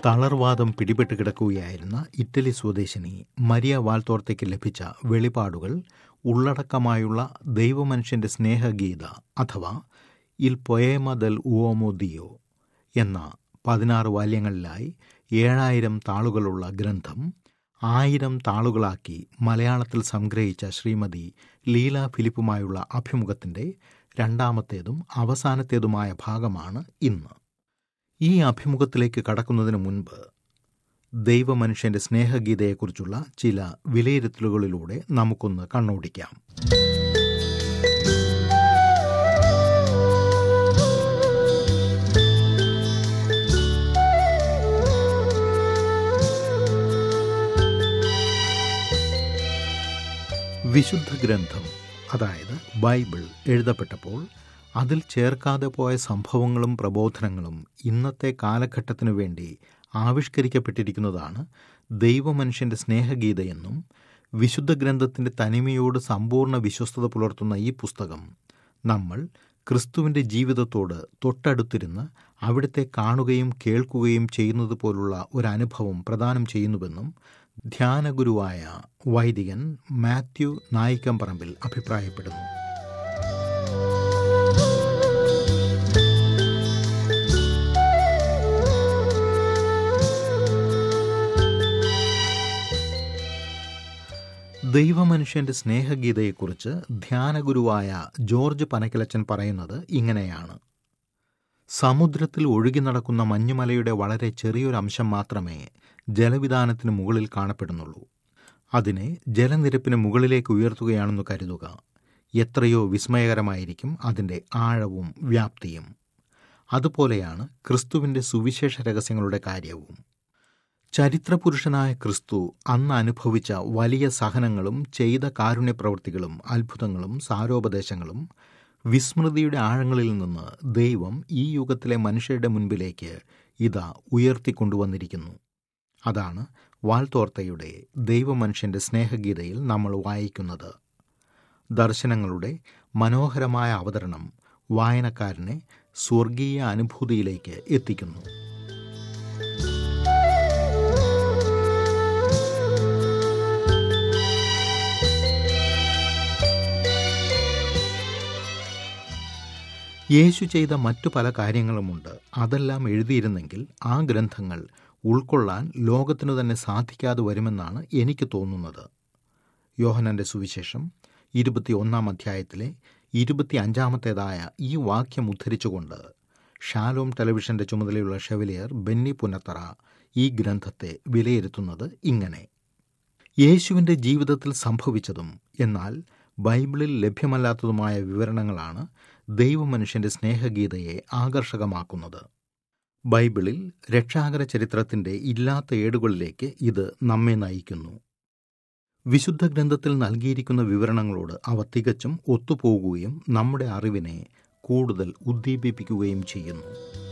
തളർവാദം പിടിപെട്ട് കിടക്കുകയായിരുന്ന Italy സ്വദേശിനി Maria വാൽത്തോർത്തയ്ക്ക് ലഭിച്ച വെളിപാടുകൾ ഉള്ളടക്കമായുള്ള ദൈവമനുഷ്യന്റെ സ്നേഹഗീത അഥവാ ഇൽ പൊയേമ ദൽ ഉവോമോ ദിയോ എന്ന പതിനാറ് വാല്യങ്ങളിലായി ഏഴായിരം താളുകളുള്ള ഗ്രന്ഥം ആയിരം താളുകളാക്കി മലയാളത്തിൽ സംഗ്രഹിച്ച ശ്രീമതി ലീല ഫിലിപ്പുമായുള്ള അഭിമുഖത്തിന്റെ രണ്ടാമത്തേതും അവസാനത്തേതുമായ ഭാഗമാണ് ഇന്ന് ഈ അഭിമുഖത്തിലേക്ക് കടക്കുന്നതിന് മുൻപ് ദൈവമനുഷ്യന്റെ സ്നേഹഗീതയെക്കുറിച്ചുള്ള ചില വിലയിരുത്തലുകളിലൂടെ നമുക്കൊന്ന് കണ്ണോടിക്കാം വിശുദ്ധ ഗ്രന്ഥം അതായത് ബൈബിൾ എഴുതപ്പെട്ടപ്പോൾ അതിൽ ചേർക്കാതെ പോയ സംഭവങ്ങളും പ്രബോധനങ്ങളും ഇന്നത്തെ കാലഘട്ടത്തിനു വേണ്ടി ആവിഷ്കരിക്കപ്പെട്ടിരിക്കുന്നതാണ് ദൈവമനുഷ്യന്റെ സ്നേഹഗീതയെന്നും വിശുദ്ധ ഗ്രന്ഥത്തിന്റെ തനിമയോട് സമ്പൂർണ്ണ വിശ്വസ്തത പുലർത്തുന്ന ഈ പുസ്തകം നമ്മൾ ക്രിസ്തുവിന്റെ ജീവിതത്തോട് തൊട്ടടുത്തിരുന്ന് അവിടുത്തെ കാണുകയും കേൾക്കുകയും ചെയ്യുന്നത് പോലുള്ള ഒരു അനുഭവം പ്രദാനം ചെയ്യുന്നുവെന്നും ധ്യാനഗുരുവായ വൈദികൻ മാത്യു നായിക്കമ്പറമ്പിൽ അഭിപ്രായപ്പെടുന്നു ദൈവമനുഷ്യന്റെ സ്നേഹഗീതയെക്കുറിച്ച് ധ്യാനഗുരുവായ ജോർജ് പനക്കിലച്ചൻ പറയുന്നത് ഇങ്ങനെയാണ് സമുദ്രത്തിൽ ഒഴുകി നടക്കുന്ന മഞ്ഞുമലയുടെ വളരെ ചെറിയൊരു അംശം മാത്രമേ ജലവിധാനത്തിന് മുകളിൽ കാണപ്പെടുന്നുള്ളൂ അതിനെ ജലനിരപ്പിന് മുകളിലേക്ക് ഉയർത്തുകയാണെന്ന് കരുതുക എത്രയോ വിസ്മയകരമായിരിക്കും അതിൻ്റെ ആഴവും വ്യാപ്തിയും അതുപോലെയാണ് ക്രിസ്തുവിൻ്റെ സുവിശേഷ രഹസ്യങ്ങളുടെ കാര്യവും ചരിത്രപുരുഷനായ ക്രിസ്തു അന്ന് അനുഭവിച്ച വലിയ സഹനങ്ങളും ചെയ്ത കാരുണ്യപ്രവൃത്തികളും അത്ഭുതങ്ങളും സാരോപദേശങ്ങളും വിസ്മൃതിയുടെ ആഴങ്ങളിൽ നിന്ന് ദൈവം ഈ യുഗത്തിലെ മനുഷ്യരുടെ മുൻപിലേക്ക് ഇതാ ഉയർത്തിക്കൊണ്ടുവന്നിരിക്കുന്നു അതാണ് വാൽത്തോർത്തയുടെ ദൈവമനുഷ്യന്റെ സ്നേഹഗീതയിൽ നമ്മൾ വായിക്കുന്നത് ദർശനങ്ങളുടെ മനോഹരമായ അവതരണം വായനക്കാരനെ സ്വർഗീയ അനുഭൂതിയിലേക്ക് എത്തിക്കുന്നു യേശു ചെയ്ത മറ്റു പല കാര്യങ്ങളുമുണ്ട് അതെല്ലാം എഴുതിയിരുന്നെങ്കിൽ ആ ഗ്രന്ഥങ്ങൾ ഉൾക്കൊള്ളാൻ ലോകത്തിനു തന്നെ സാധിക്കാതെ വരുമെന്നാണ് എനിക്ക് തോന്നുന്നത് യോഹനന്റെ സുവിശേഷം ഇരുപത്തിയൊന്നാം അധ്യായത്തിലെ ഇരുപത്തി അഞ്ചാമത്തേതായ ഈ വാക്യം ഉദ്ധരിച്ചുകൊണ്ട് ഷാലോം ടെലിവിഷന്റെ ചുമതലയുള്ള ഷെവലിയർ ബെന്നി പുന്നത്തറ ഈ ഗ്രന്ഥത്തെ വിലയിരുത്തുന്നത് ഇങ്ങനെ യേശുവിൻ്റെ ജീവിതത്തിൽ സംഭവിച്ചതും എന്നാൽ ബൈബിളിൽ ലഭ്യമല്ലാത്തതുമായ വിവരണങ്ങളാണ് ദൈവമനുഷ്യന്റെ സ്നേഹഗീതയെ ആകർഷകമാക്കുന്നത് ബൈബിളിൽ രക്ഷാകര ചരിത്രത്തിന്റെ ഇല്ലാത്ത ഏടുകളിലേക്ക് ഇത് നമ്മെ നയിക്കുന്നു വിശുദ്ധ ഗ്രന്ഥത്തിൽ നൽകിയിരിക്കുന്ന വിവരണങ്ങളോട് അവ തികച്ചും ഒത്തുപോകുകയും നമ്മുടെ അറിവിനെ കൂടുതൽ ഉദ്ദീപിപ്പിക്കുകയും ചെയ്യുന്നു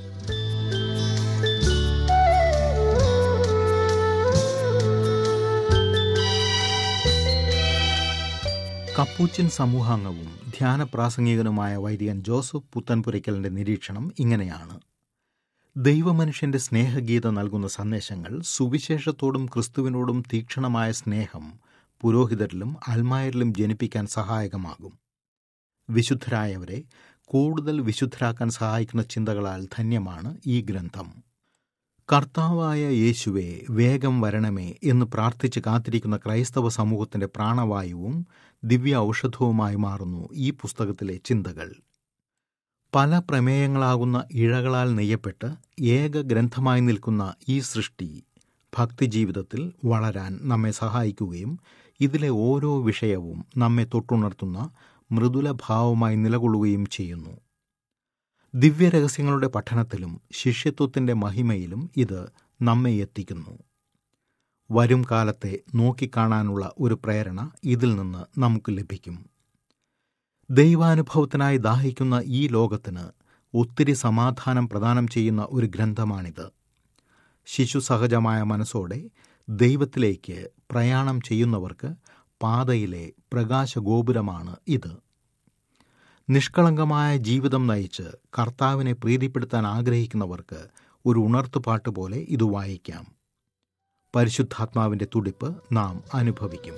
കപ്പൂച്ചിൻ സമൂഹാംഗവും ധ്യാനപ്രാസംഗികനുമായ വൈദികൻ ജോസഫ് പുത്തൻപുരയ്ക്കലിന്റെ നിരീക്ഷണം ഇങ്ങനെയാണ് ദൈവമനുഷ്യന്റെ സ്നേഹഗീത നൽകുന്ന സന്ദേശങ്ങൾ സുവിശേഷത്തോടും ക്രിസ്തുവിനോടും തീക്ഷണമായ സ്നേഹം പുരോഹിതരിലും അൽമായരിലും ജനിപ്പിക്കാൻ സഹായകമാകും വിശുദ്ധരായവരെ കൂടുതൽ വിശുദ്ധരാക്കാൻ സഹായിക്കുന്ന ചിന്തകളാൽ ധന്യമാണ് ഈ ഗ്രന്ഥം കർത്താവായ യേശുവെ വേഗം വരണമേ എന്ന് പ്രാർത്ഥിച്ച് കാത്തിരിക്കുന്ന ക്രൈസ്തവ സമൂഹത്തിന്റെ പ്രാണവായുവും ദിവ്യ ഔഷധവുമായി മാറുന്നു ഈ പുസ്തകത്തിലെ ചിന്തകൾ പല പ്രമേയങ്ങളാകുന്ന ഇഴകളാൽ നെയ്യപ്പെട്ട് ഏക ഗ്രന്ഥമായി നിൽക്കുന്ന ഈ സൃഷ്ടി ഭക്തിജീവിതത്തിൽ വളരാൻ നമ്മെ സഹായിക്കുകയും ഇതിലെ ഓരോ വിഷയവും നമ്മെ തൊട്ടുണർത്തുന്ന മൃദുലഭാവമായി നിലകൊള്ളുകയും ചെയ്യുന്നു ദിവ്യരഹസ്യങ്ങളുടെ പഠനത്തിലും ശിഷ്യത്വത്തിന്റെ മഹിമയിലും ഇത് നമ്മെ എത്തിക്കുന്നു വരും കാലത്തെ നോക്കിക്കാണാനുള്ള ഒരു പ്രേരണ ഇതിൽ നിന്ന് നമുക്ക് ലഭിക്കും ദൈവാനുഭവത്തിനായി ദാഹിക്കുന്ന ഈ ലോകത്തിന് ഒത്തിരി സമാധാനം പ്രദാനം ചെയ്യുന്ന ഒരു ഗ്രന്ഥമാണിത് ശിശു സഹജമായ മനസ്സോടെ ദൈവത്തിലേക്ക് പ്രയാണം ചെയ്യുന്നവർക്ക് പാതയിലെ പ്രകാശഗോപുരമാണ് ഇത് നിഷ്കളങ്കമായ ജീവിതം നയിച്ച് കർത്താവിനെ പ്രീതിപ്പെടുത്താൻ ആഗ്രഹിക്കുന്നവർക്ക് ഒരു ഉണർത്തുപാട്ട് പോലെ ഇത് വായിക്കാം പരിശുദ്ധാത്മാവിൻ്റെ തുടിപ്പ് നാം അനുഭവിക്കും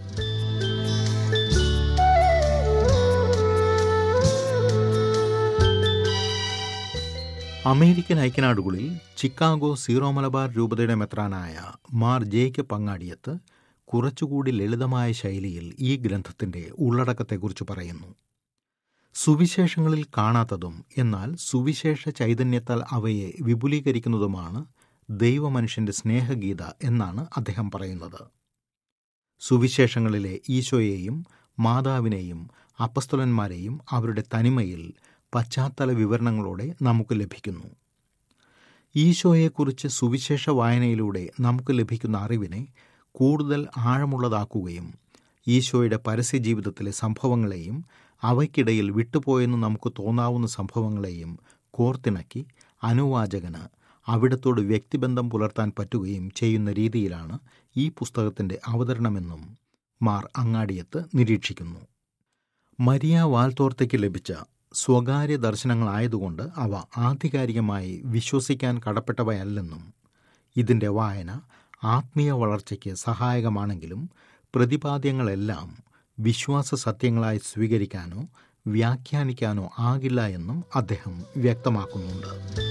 അമേരിക്കൻ ഐക്യനാടുകളിൽ ചിക്കാഗോ സീറോ മലബാർ രൂപതയുടെ മെത്രാനായ മാർ ജേക്കബ് പങ്ങാടിയത്ത് കുറച്ചുകൂടി ലളിതമായ ശൈലിയിൽ ഈ ഗ്രന്ഥത്തിന്റെ ഉള്ളടക്കത്തെക്കുറിച്ച് പറയുന്നു സുവിശേഷങ്ങളിൽ കാണാത്തതും എന്നാൽ സുവിശേഷ ചൈതന്യത്താൽ അവയെ വിപുലീകരിക്കുന്നതുമാണ് ദൈവമനുഷ്യന്റെ സ്നേഹഗീത എന്നാണ് അദ്ദേഹം പറയുന്നത് സുവിശേഷങ്ങളിലെ ഈശോയെയും മാതാവിനെയും അപ്പസ്തലന്മാരെയും അവരുടെ തനിമയിൽ പശ്ചാത്തല വിവരണങ്ങളോടെ നമുക്ക് ലഭിക്കുന്നു ഈശോയെക്കുറിച്ച് സുവിശേഷ വായനയിലൂടെ നമുക്ക് ലഭിക്കുന്ന അറിവിനെ കൂടുതൽ ആഴമുള്ളതാക്കുകയും ഈശോയുടെ പരസ്യ ജീവിതത്തിലെ സംഭവങ്ങളെയും അവയ്ക്കിടയിൽ വിട്ടുപോയെന്ന് നമുക്ക് തോന്നാവുന്ന സംഭവങ്ങളെയും കോർത്തിണക്കി അനുവാചകന് അവിടത്തോട് വ്യക്തിബന്ധം പുലർത്താൻ പറ്റുകയും ചെയ്യുന്ന രീതിയിലാണ് ഈ പുസ്തകത്തിൻ്റെ അവതരണമെന്നും മാർ അങ്ങാടിയത്ത് നിരീക്ഷിക്കുന്നു മരിയ വാൽത്തോർത്തയ്ക്ക് ലഭിച്ച സ്വകാര്യ ദർശനങ്ങളായതുകൊണ്ട് അവ ആധികാരികമായി വിശ്വസിക്കാൻ കടപ്പെട്ടവയല്ലെന്നും ഇതിൻ്റെ വായന ആത്മീയ വളർച്ചയ്ക്ക് സഹായകമാണെങ്കിലും പ്രതിപാദ്യങ്ങളെല്ലാം വിശ്വാസ സത്യങ്ങളായി സ്വീകരിക്കാനോ വ്യാഖ്യാനിക്കാനോ ആകില്ല എന്നും അദ്ദേഹം വ്യക്തമാക്കുന്നുണ്ട്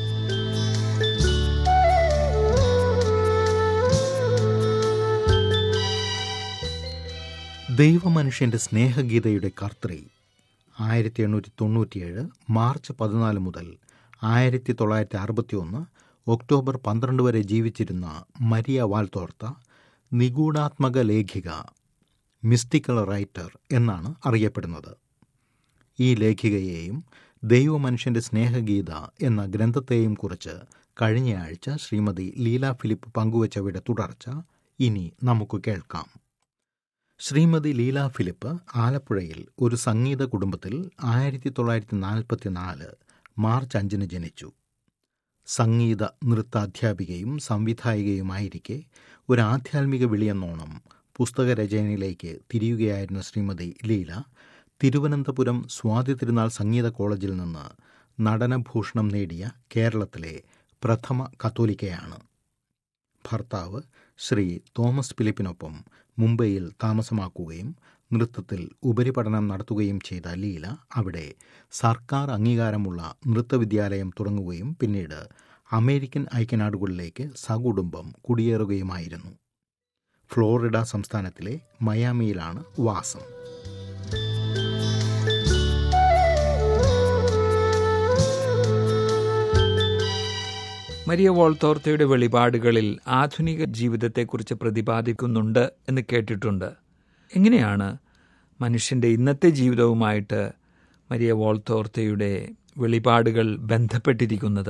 ദൈവമനുഷ്യന്റെ സ്നേഹഗീതയുടെ കർത്തൃ ആയിരത്തി എണ്ണൂറ്റി തൊണ്ണൂറ്റിയേഴ് മാർച്ച് പതിനാല് മുതൽ ആയിരത്തി തൊള്ളായിരത്തി അറുപത്തി ഒന്ന് ഒക്ടോബർ പന്ത്രണ്ട് വരെ ജീവിച്ചിരുന്ന മരിയ വാൽത്തോർത്ത നിഗൂഢാത്മക ലേഖിക മിസ്റ്റിക്കൽ റൈറ്റർ എന്നാണ് അറിയപ്പെടുന്നത് ഈ ലേഖികയെയും ദൈവമനുഷ്യന്റെ സ്നേഹഗീത എന്ന ഗ്രന്ഥത്തെയും കുറിച്ച് കഴിഞ്ഞയാഴ്ച ശ്രീമതി ലീല ഫിലിപ്പ് പങ്കുവച്ചവയുടെ തുടർച്ച ഇനി നമുക്ക് കേൾക്കാം ശ്രീമതി ലീല ഫിലിപ്പ് ആലപ്പുഴയിൽ ഒരു സംഗീത കുടുംബത്തിൽ ആയിരത്തി തൊള്ളായിരത്തി നാൽപ്പത്തിനാല് മാർച്ച് അഞ്ചിന് ജനിച്ചു സംഗീത നൃത്താധ്യാപികയും സംവിധായികയുമായിരിക്കെ ഒരു ആധ്യാത്മിക വിളിയെന്നോണം പുസ്തകരചനയിലേക്ക് തിരിയുകയായിരുന്ന ശ്രീമതി ലീല തിരുവനന്തപുരം സ്വാതി തിരുനാൾ സംഗീത കോളേജിൽ നിന്ന് നടനഭൂഷണം നേടിയ കേരളത്തിലെ പ്രഥമ കത്തോലിക്കയാണ് ഭർത്താവ് ശ്രീ തോമസ് ഫിലിപ്പിനൊപ്പം മുംബൈയിൽ താമസമാക്കുകയും നൃത്തത്തിൽ ഉപരിപഠനം നടത്തുകയും ചെയ്ത ലീല അവിടെ സർക്കാർ അംഗീകാരമുള്ള നൃത്തവിദ്യാലയം തുടങ്ങുകയും പിന്നീട് അമേരിക്കൻ ഐക്യനാടുകളിലേക്ക് സകുടുംബം കുടിയേറുകയുമായിരുന്നു ഫ്ലോറിഡ സംസ്ഥാനത്തിലെ മയാമിയിലാണ് വാസം മരിയ വോൾത്തോർത്തയുടെ വെളിപാടുകളിൽ ആധുനിക ജീവിതത്തെക്കുറിച്ച് പ്രതിപാദിക്കുന്നുണ്ട് എന്ന് കേട്ടിട്ടുണ്ട് എങ്ങനെയാണ് മനുഷ്യൻ്റെ ഇന്നത്തെ ജീവിതവുമായിട്ട് മരിയ വോൾത്തോർത്തയുടെ വെളിപാടുകൾ ബന്ധപ്പെട്ടിരിക്കുന്നത്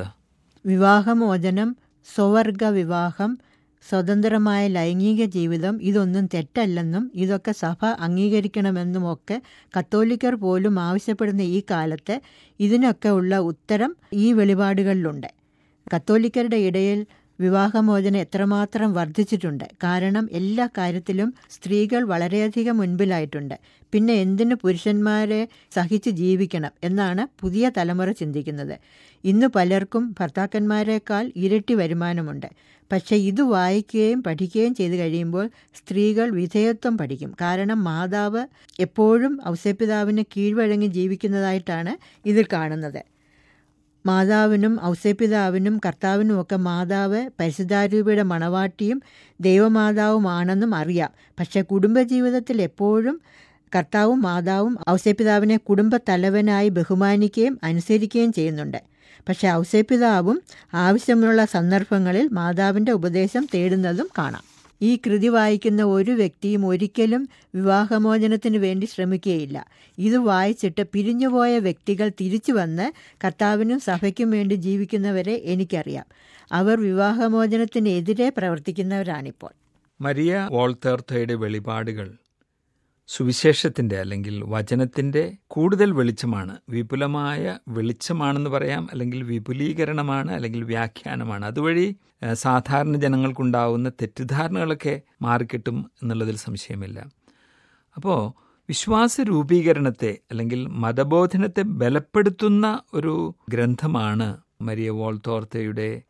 വിവാഹമോചനം സ്വവർഗ വിവാഹം സ്വതന്ത്രമായ ലൈംഗിക ജീവിതം ഇതൊന്നും തെറ്റല്ലെന്നും ഇതൊക്കെ സഭ അംഗീകരിക്കണമെന്നുമൊക്കെ കത്തോലിക്കർ പോലും ആവശ്യപ്പെടുന്ന ഈ കാലത്ത് ഇതിനൊക്കെ ഉള്ള ഉത്തരം ഈ വെളിപാടുകളിലുണ്ട് കത്തോലിക്കരുടെ ഇടയിൽ വിവാഹമോചനം എത്രമാത്രം വർദ്ധിച്ചിട്ടുണ്ട് കാരണം എല്ലാ കാര്യത്തിലും സ്ത്രീകൾ വളരെയധികം മുൻപിലായിട്ടുണ്ട് പിന്നെ എന്തിന് പുരുഷന്മാരെ സഹിച്ച് ജീവിക്കണം എന്നാണ് പുതിയ തലമുറ ചിന്തിക്കുന്നത് ഇന്ന് പലർക്കും ഭർത്താക്കന്മാരെക്കാൾ ഇരട്ടി വരുമാനമുണ്ട് പക്ഷേ ഇത് വായിക്കുകയും പഠിക്കുകയും ചെയ്തു കഴിയുമ്പോൾ സ്ത്രീകൾ വിധേയത്വം പഠിക്കും കാരണം മാതാവ് എപ്പോഴും ഔസേപിതാവിന് കീഴ്വഴങ്ങി ജീവിക്കുന്നതായിട്ടാണ് ഇതിൽ കാണുന്നത് മാതാവിനും ഔസേപിതാവിനും കർത്താവിനുമൊക്കെ മാതാവ് പരിശുദ്ധാരൂപയുടെ മണവാട്ടിയും ദൈവമാതാവുമാണെന്നും അറിയാം പക്ഷേ കുടുംബജീവിതത്തിൽ എപ്പോഴും കർത്താവും മാതാവും ഔസേപിതാവിനെ കുടുംബ തലവനായി ബഹുമാനിക്കുകയും അനുസരിക്കുകയും ചെയ്യുന്നുണ്ട് പക്ഷേ ഔസേപിതാവും ആവശ്യമുള്ള സന്ദർഭങ്ങളിൽ മാതാവിൻ്റെ ഉപദേശം തേടുന്നതും കാണാം ഈ കൃതി വായിക്കുന്ന ഒരു വ്യക്തിയും ഒരിക്കലും വിവാഹമോചനത്തിന് വേണ്ടി ശ്രമിക്കുകയില്ല ഇത് വായിച്ചിട്ട് പിരിഞ്ഞുപോയ വ്യക്തികൾ തിരിച്ചു വന്ന് കർത്താവിനും സഭയ്ക്കും വേണ്ടി ജീവിക്കുന്നവരെ എനിക്കറിയാം അവർ വിവാഹമോചനത്തിനെതിരെ പ്രവർത്തിക്കുന്നവരാണിപ്പോൾ മരിയ വോൾത്തേർത്തയുടെ വെളിപാടുകൾ സുവിശേഷത്തിൻ്റെ അല്ലെങ്കിൽ വചനത്തിൻ്റെ കൂടുതൽ വെളിച്ചമാണ് വിപുലമായ വെളിച്ചമാണെന്ന് പറയാം അല്ലെങ്കിൽ വിപുലീകരണമാണ് അല്ലെങ്കിൽ വ്യാഖ്യാനമാണ് അതുവഴി ഏഹ്, സാധാരണ ജനങ്ങൾക്കുണ്ടാവുന്ന തെറ്റിദ്ധാരണകളൊക്കെ മാറിക്കിട്ടും എന്നുള്ളതിൽ സംശയമില്ല അപ്പോൾ വിശ്വാസ രൂപീകരണത്തെ അല്ലെങ്കിൽ മതബോധനത്തെ ബലപ്പെടുത്തുന്ന ഒരു ഗ്രന്ഥമാണ് മരിയ വോൾത്തോർത്തയുടെ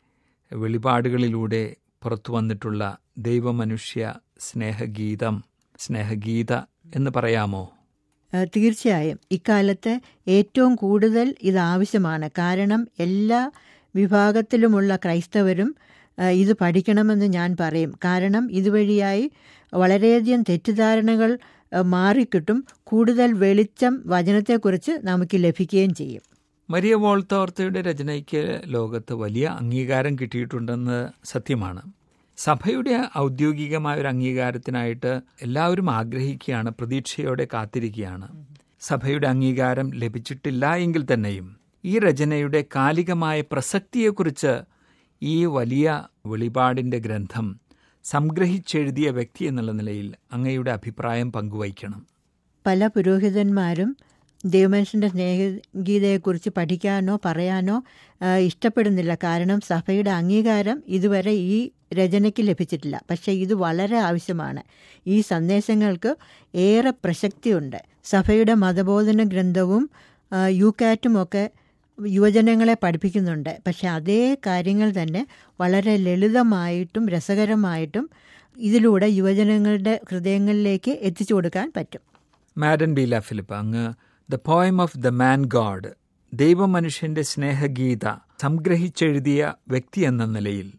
വെളിപാടുകളിലൂടെ പുറത്തു വന്നിട്ടുള്ള ദൈവമനുഷ്യ സ്നേഹഗീതം സ്നേഹഗീത എന്ന് പറയാമോ ഏഹ് തീർച്ചയായും ഇക്കാലത്ത് ഏറ്റവും കൂടുതൽ ഇത് ആവശ്യമാണ് കാരണം എല്ലാ വിഭാഗത്തിലുമുള്ള ക്രൈസ്തവരും ഏഹ് ഇത് പഠിക്കണമെന്ന് ഞാൻ പറയും കാരണം ഇതുവഴിയായി വളരെയധികം തെറ്റിദ്ധാരണകൾ ഏഹ് മാറിക്കിട്ടും കൂടുതൽ വെളിച്ചം വചനത്തെക്കുറിച്ച് നമുക്ക് ലഭിക്കുകയും ചെയ്യും മരിയ വോൾത്തോർത്തയുടെ രചനയ്ക്ക് ലോകത്ത് വലിയ അംഗീകാരം കിട്ടിയിട്ടുണ്ടെന്ന് സത്യമാണ് സഭയുടെ ഔദ്യോഗികമായ ഒരു അംഗീകാരത്തിനായിട്ട് എല്ലാവരും ആഗ്രഹിക്കുകയാണ് പ്രതീക്ഷയോടെ കാത്തിരിക്കുകയാണ് സഭയുടെ അംഗീകാരം ലഭിച്ചിട്ടില്ല എങ്കിൽ തന്നെയും ഈ രചനയുടെ കാലികമായ പ്രസക്തിയെക്കുറിച്ച് ഈ വലിയ വെളിപാടിൻ്റെ ഗ്രന്ഥം സംഗ്രഹിച്ചെഴുതിയ വ്യക്തി എന്നുള്ള നിലയിൽ അങ്ങയുടെ അഭിപ്രായം പങ്കുവയ്ക്കണം പല പുരോഹിതന്മാരും ദൈവമനുഷ്യൻ്റെ സ്നേഹഗീതയെക്കുറിച്ച് പഠിക്കാനോ പറയാനോ ആ, ഇഷ്ടപ്പെടുന്നില്ല കാരണം സഭയുടെ അംഗീകാരം ഇതുവരെ ഈ രചനയ്ക്ക് ലഭിച്ചിട്ടില്ല പക്ഷേ ഇത് വളരെ ആവശ്യമാണ് ഈ സന്ദേശങ്ങൾക്ക് ഏറെ പ്രസക്തിയുണ്ട് സഭയുടെ മതബോധന ഗ്രന്ഥവും ആ, യുകാറ്റും ഒക്കെ യുവജനങ്ങളെ പഠിപ്പിക്കുന്നുണ്ട് പക്ഷെ അതേ കാര്യങ്ങൾ തന്നെ വളരെ ലളിതമായിട്ടും രസകരമായിട്ടും ഇതിലൂടെ യുവജനങ്ങളുടെ ഹൃദയങ്ങളിലേക്ക് എത്തിച്ചു കൊടുക്കാൻ പറ്റും മാഡൻ ബീല ഫിലിപ്പ് അങ്ങ് the poem of the man God ദൈവമനുഷ്യന്റെ സ്നേഹഗീത സംഗ്രഹിച്ചെഴുതിയ വ്യക്തി എന്ന നിലയിൽ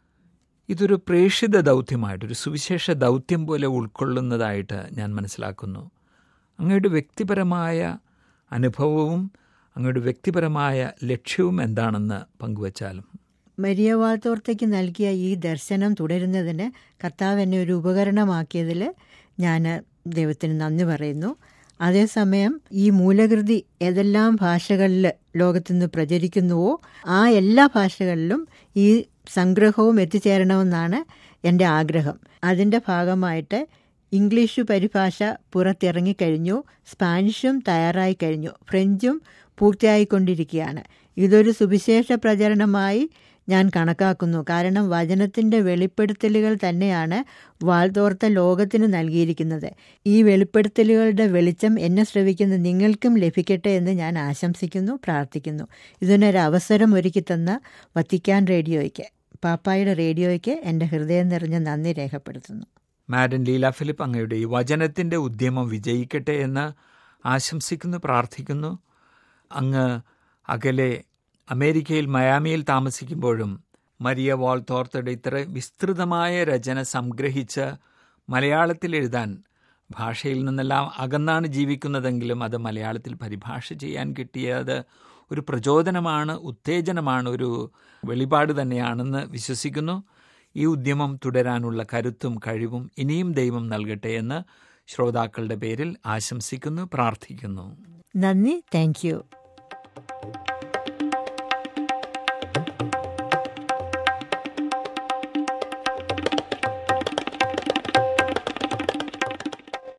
ഇതൊരു പ്രേക്ഷിത ദൗത്യമായിട്ട് ഒരു സുവിശേഷ ദൗത്യം പോലെ ഉൾക്കൊള്ളുന്നതായിട്ട് ഞാൻ മനസ്സിലാക്കുന്നു അങ്ങയുടെ വ്യക്തിപരമായ അനുഭവവും അങ്ങയുടെ വ്യക്തിപരമായ ലക്ഷ്യവും എന്താണെന്ന് പങ്കുവച്ചാലും മരിയ വാൾത്തോർത്തയ്ക്ക് നൽകിയ ഈ ദർശനം തുടരുന്നതിന് കർത്താവ് എന്നെ ഒരു ഉപകരണമാക്കിയതിൽ ഞാൻ ദൈവത്തിന് നന്ദി പറയുന്നു അതേസമയം ഈ മൂലകൃതി ഏതെല്ലാം ഭാഷകളിൽ ലോകത്തുനിന്ന് പ്രചരിക്കുന്നുവോ ആ എല്ലാ ഭാഷകളിലും ഈ സംഗ്രഹവും എത്തിച്ചേരണമെന്നാണ് എൻ്റെ ആഗ്രഹം അതിൻ്റെ ഭാഗമായിട്ട് ഇംഗ്ലീഷ് പരിഭാഷ പുറത്തിറങ്ങിക്കഴിഞ്ഞു സ്പാനിഷും തയ്യാറായി കഴിഞ്ഞു ഫ്രഞ്ചും പൂർത്തിയായിക്കൊണ്ടിരിക്കുകയാണ് ഇതൊരു സുവിശേഷ പ്രചരണമായി ഞാൻ കണക്കാക്കുന്നു കാരണം വചനത്തിൻ്റെ വെളിപ്പെടുത്തലുകൾ തന്നെയാണ് വാൾതോർത്ത ലോകത്തിന് നൽകിയിരിക്കുന്നത് ഈ വെളിപ്പെടുത്തലുകളുടെ വെളിച്ചം എന്നെ ശ്രവിക്കുന്ന നിങ്ങൾക്കും ലഭിക്കട്ടെ എന്ന് ഞാൻ ആശംസിക്കുന്നു പ്രാർത്ഥിക്കുന്നു ഇതിനൊരു അവസരം ഒരുക്കി തന്ന വത്തിക്കാൻ റേഡിയോയ്ക്ക് പാപ്പായുടെ റേഡിയോയ്ക്ക് എൻ്റെ ഹൃദയം നിറഞ്ഞ നന്ദി രേഖപ്പെടുത്തുന്നു മാഡൻ ലീല ഫിലിപ്പ് അങ്ങയുടെ ഈ വചനത്തിൻ്റെ ഉദ്യമം വിജയിക്കട്ടെ എന്ന് ആശംസിക്കുന്നു പ്രാർത്ഥിക്കുന്നു അങ്ങ് അകലെ അമേരിക്കയിൽ മയാമിയിൽ താമസിക്കുമ്പോഴും മരിയ വാൾത്തോർത്തയുടെ ഇത്ര വിസ്തൃതമായ രചന സംഗ്രഹിച്ച് മലയാളത്തിൽ എഴുതാൻ ഭാഷയിൽ നിന്നെല്ലാം അകന്നാണ് ജീവിക്കുന്നതെങ്കിലും അത് മലയാളത്തിൽ പരിഭാഷ ചെയ്യാൻ കിട്ടിയത് ഒരു പ്രചോദനമാണ് ഉത്തേജനമാണ് ഒരു വെളിപാട് തന്നെയാണെന്ന് വിശ്വസിക്കുന്നു ഈ ഉദ്യമം തുടരാനുള്ള കരുത്തും കഴിവും ഇനിയും ദൈവം നൽകട്ടെ എന്ന് ശ്രോതാക്കളുടെ പേരിൽ ആശംസിക്കുന്നു പ്രാർത്ഥിക്കുന്നു നന്ദി താങ്ക് യു